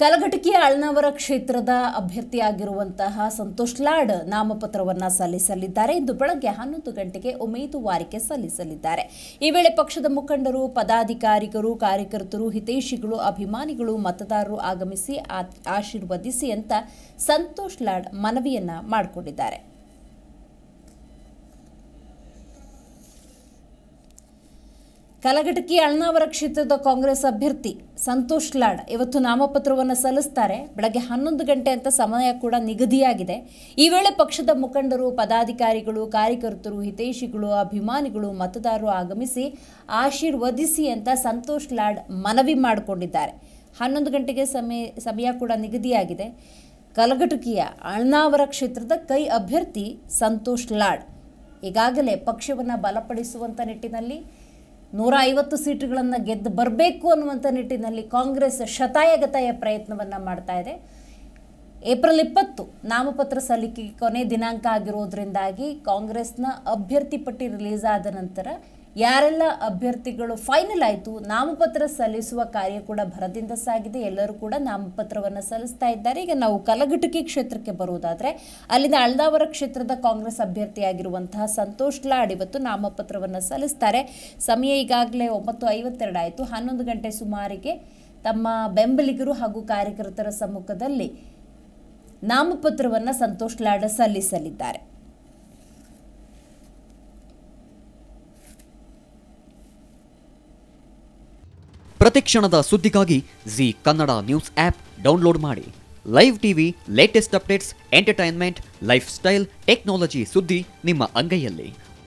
ಕಲಘಟಕಿಯ ಅಳ್ನಾವರ ಕ್ಷೇತ್ರದ ಅಭ್ಯರ್ಥಿಯಾಗಿರುವಂತಹ ಸಂತೋಷ್ ಲಾಡ್ ನಾಮಪತ್ರವನ್ನ ಸಲ್ಲಿಸಲಿದ್ದಾರೆ ಇಂದು ಬೆಳಗ್ಗೆ ಹನ್ನೊಂದು ಗಂಟೆಗೆ ಉಮೇದುವಾರಿಕೆ ಸಲ್ಲಿಸಲಿದ್ದಾರೆ ಈ ವೇಳೆ ಪಕ್ಷದ ಮುಖಂಡರು ಪದಾಧಿಕಾರಿಗಳು ಕಾರ್ಯಕರ್ತರು ಹಿತೈಷಿಗಳು ಅಭಿಮಾನಿಗಳು ಮತದಾರರು ಆಗಮಿಸಿ ಆ- ಆಶೀರ್ವದಿಸಿ ಅಂತ ಸಂತೋಷ್ ಲಾಡ್ ಮನವಿಯನ್ನ ಮಾಡಿಕೊಂಡಿದ್ದಾರೆ ಕಲಘಟಕಿ ಅಳ್ನಾವರ ಕ್ಷೇತ್ರದ ಕಾಂಗ್ರೆಸ್ ಅಭ್ಯರ್ಥಿ ಸಂತೋಷ್ ಲಾಡ್ ಇವತ್ತು ನಾಮಪತ್ರವನ್ನು ಸಲ್ಲಿಸ್ತಾರೆ ಬೆಳಗ್ಗೆ ಹನ್ನೊಂದು ಗಂಟೆ ಅಂತ ಸಮಯ ಕೂಡ ನಿಗದಿಯಾಗಿದೆ ಈ ವೇಳೆ ಪಕ್ಷದ ಮುಖಂಡರು ಪದಾಧಿಕಾರಿಗಳು ಕಾರ್ಯಕರ್ತರು ಹಿತೈಷಿಗಳು ಅಭಿಮಾನಿಗಳು ಮತದಾರರು ಆಗಮಿಸಿ ಆಶೀರ್ವದಿಸಿ ಅಂತ ಸಂತೋಷ್ ಲಾಡ್ ಮನವಿ ಮಾಡಿಕೊಂಡಿದ್ದಾರೆ ಹನ್ನೊಂದು ಗಂಟೆಗೆ ಸಮಯ ಸಮಯ ಕೂಡ ನಿಗದಿಯಾಗಿದೆ ಕಲಘಟಕಿಯ ಅಳ್ನಾವರ ಕ್ಷೇತ್ರದ ಕೈ ಅಭ್ಯರ್ಥಿ ಸಂತೋಷ್ ಲಾಡ್ ಈಗಾಗಲೇ ಪಕ್ಷವನ್ನು ಬಲಪಡಿಸುವಂಥ ನಿಟ್ಟಿನಲ್ಲಿ ನೂರ ಐವತ್ತು ಸೀಟುಗಳನ್ನು ಗೆದ್ದು ಬರಬೇಕು ಅನ್ನುವಂಥ ನಿಟ್ಟಿನಲ್ಲಿ ಕಾಂಗ್ರೆಸ್ ಶತಾಯಗತಾಯ ಪ್ರಯತ್ನವನ್ನು ಮಾಡ್ತಾ ಇದೆ ಏಪ್ರಿಲ್ ಇಪ್ಪತ್ತು ನಾಮಪತ್ರ ಸಲ್ಲಿಕೆಗೆ ಕೊನೆ ದಿನಾಂಕ ಆಗಿರೋದ್ರಿಂದಾಗಿ ಕಾಂಗ್ರೆಸ್ನ ಅಭ್ಯರ್ಥಿ ಪಟ್ಟಿ ರಿಲೀಸ್ ಆದ ನಂತರ ಯಾರೆಲ್ಲ ಅಭ್ಯರ್ಥಿಗಳು ಫೈನಲ್ ಆಯಿತು ನಾಮಪತ್ರ ಸಲ್ಲಿಸುವ ಕಾರ್ಯ ಕೂಡ ಭರದಿಂದ ಸಾಗಿದೆ ಎಲ್ಲರೂ ಕೂಡ ನಾಮಪತ್ರವನ್ನು ಸಲ್ಲಿಸ್ತಾ ಇದ್ದಾರೆ ಈಗ ನಾವು ಕಲಘಟಕಿ ಕ್ಷೇತ್ರಕ್ಕೆ ಬರುವುದಾದರೆ ಅಲ್ಲಿಂದ ಅಳ್ದಾವರ ಕ್ಷೇತ್ರದ ಕಾಂಗ್ರೆಸ್ ಅಭ್ಯರ್ಥಿಯಾಗಿರುವಂತಹ ಸಂತೋಷ್ ಲಾಡ್ ಇವತ್ತು ನಾಮಪತ್ರವನ್ನು ಸಲ್ಲಿಸ್ತಾರೆ ಸಮಯ ಈಗಾಗಲೇ ಒಂಬತ್ತು ಐವತ್ತೆರಡು ಆಯಿತು ಹನ್ನೊಂದು ಗಂಟೆ ಸುಮಾರಿಗೆ ತಮ್ಮ ಬೆಂಬಲಿಗರು ಹಾಗೂ ಕಾರ್ಯಕರ್ತರ ಸಮ್ಮುಖದಲ್ಲಿ ನಾಮಪತ್ರವನ್ನು ಸಂತೋಷ್ ಲಾಡ್ ಸಲ್ಲಿಸಲಿದ್ದಾರೆ ಪ್ರತಿಕ್ಷಣದ ಸುದ್ದಿಗಾಗಿ Zee Kannada news app download ಮಾಡಿ live TV latest updates entertainment lifestyle technology ಸುದ್ದಿ ನಿಮ್ಮ ಅಂಗೈಯಲ್ಲಿ